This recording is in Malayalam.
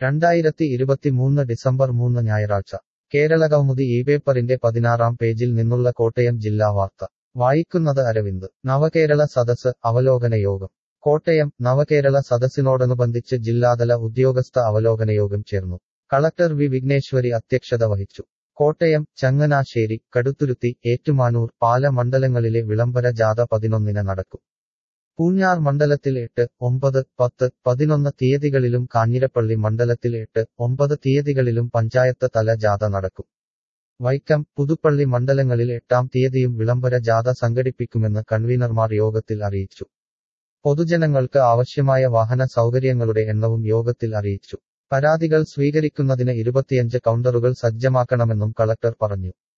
രണ്ടായിരത്തി ഇരുപത്തിമൂന്ന് ഡിസംബർ മൂന്ന് ഞായറാഴ്ച കേരളകൗമുദി ഈ പേപ്പറിന്റെ പതിനാറാം പേജിൽ നിന്നുള്ള കോട്ടയം ജില്ലാ വാർത്ത വായിക്കുന്നത് അരവിന്ദ് നവകേരള സദസ് അവലോകന യോഗം കോട്ടയം നവകേരള സദസ്സിനോടനുബന്ധിച്ച് ജില്ലാതല ഉദ്യോഗസ്ഥ അവലോകന യോഗം ചേർന്നു കളക്ടർ വി വിഘ്നേശ്വരി അധ്യക്ഷത വഹിച്ചു കോട്ടയം ചങ്ങനാശ്ശേരി കടുത്തുരുത്തി ഏറ്റുമാനൂർ പാല മണ്ഡലങ്ങളിലെ വിളംബര ജാഥ പതിനൊന്നിന് നടക്കും പൂഞ്ഞാർ മണ്ഡലത്തിൽ എട്ട് ഒമ്പത് പത്ത് പതിനൊന്ന് തീയതികളിലും കാഞ്ഞിരപ്പള്ളി മണ്ഡലത്തിൽ എട്ട് ഒമ്പത് തീയതികളിലും പഞ്ചായത്ത് തല ജാഥ നടക്കും വൈക്കം പുതുപ്പള്ളി മണ്ഡലങ്ങളിൽ എട്ടാം തീയതിയും വിളംബര ജാഥ സംഘടിപ്പിക്കുമെന്ന് കൺവീനർമാർ യോഗത്തിൽ അറിയിച്ചു പൊതുജനങ്ങൾക്ക് ആവശ്യമായ വാഹന സൗകര്യങ്ങളുടെ എണ്ണവും യോഗത്തിൽ അറിയിച്ചു പരാതികൾ സ്വീകരിക്കുന്നതിന് ഇരുപത്തിയഞ്ച് കൗണ്ടറുകൾ സജ്ജമാക്കണമെന്നും കളക്ടർ പറഞ്ഞു